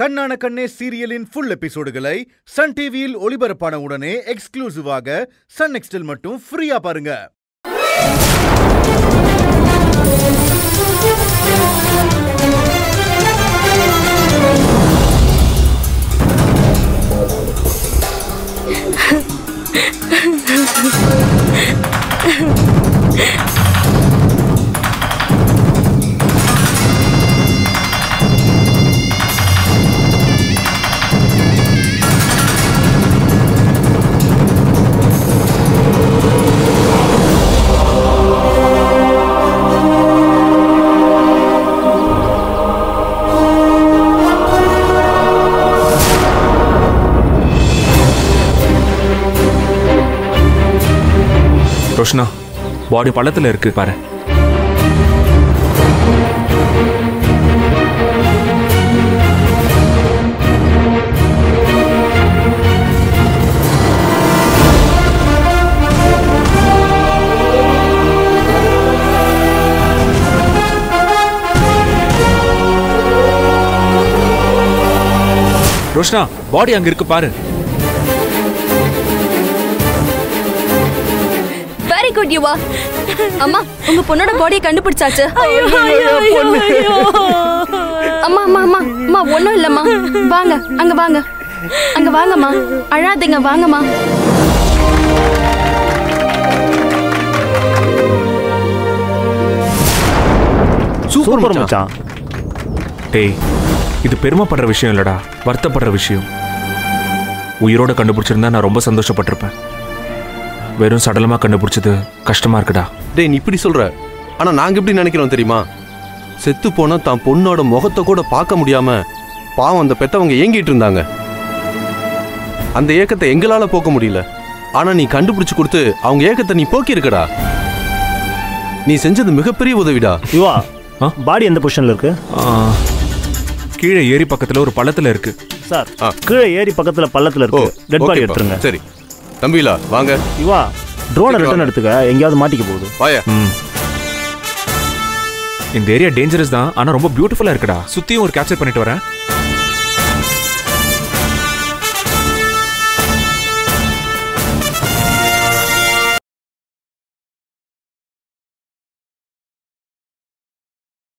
கண்ணான கண்ணே சீரியலின் full எபிசோடுகளை Sun டிவியில் ஒளிபரப்பான உடனே எக்ஸ்க்ளூசிவாக சன் நெக்ஸ்டில் மட்டும் ஃப்ரீயா பாருங்க ரோஷனா பாடி பள்ளத்துல இருக்கு பாரு ரோஷனா பாடி அங்க இருக்கு பாரு வெரி குட் யுவா அம்மா உங்க பொண்ணோட பாடியை கண்டுபிடிச்சாச்சு அம்மா அம்மா அம்மா அம்மா ஒண்ணும் இல்லம்மா வாங்க அங்க வாங்க அங்க வாங்கம்மா அழாதீங்க வாங்கம்மா சூப்பர் மச்சான் டேய் இது பெருமைப்படுற விஷயம் இல்லடா வருத்தப்படுற விஷயம் உயிரோட கண்டுபிடிச்சிருந்தா நான் ரொம்ப சந்தோஷப்பட்டிருப்பேன் வெறும் சடலமா கண்டுபிடிச்சது கஷ்டமா இருக்குடா டேய் நீ இப்படி சொல்ற ஆனா நாங்க எப்படி நினைக்கிறோம் தெரியுமா செத்து போனா தான் பொண்ணோட முகத்தை கூட பார்க்க முடியாம பாவம் அந்த பெத்தவங்க ஏங்கிட்டு இருந்தாங்க அந்த ஏக்கத்தை எங்களால போக்க முடியல ஆனா நீ கண்டுபிடிச்சு கொடுத்து அவங்க ஏக்கத்தை நீ போக்கி இருக்கடா நீ செஞ்சது மிகப்பெரிய உதவிடா யுவா ஆ? பாடி எந்த பொசிஷன்ல இருக்கு ஆ, கீழே ஏரி பக்கத்துல ஒரு பள்ளத்துல இருக்கு சார் ஆ. கீழே ஏரி பக்கத்துல பள்ளத்துல ஓ இருக்கு டெட் பாடி ஓகேப்பா. எடுத்துருங்க சரி தம்பிலா வாங்க யுவா ட்ரோனை சரி, ரிட்டர்ன் வா. எடுத்துக்க எங்கேயாவது மாட்டிக்க போகுது வாயா ம். இந்த ஏரியா டேஞ்சரஸ் தான் ஆனா ரொம்ப பியூட்டிஃபுல்லா இருக்குடா சுத்தியும் ஒரு கேப்சர் பண்ணிட்டு வரேன்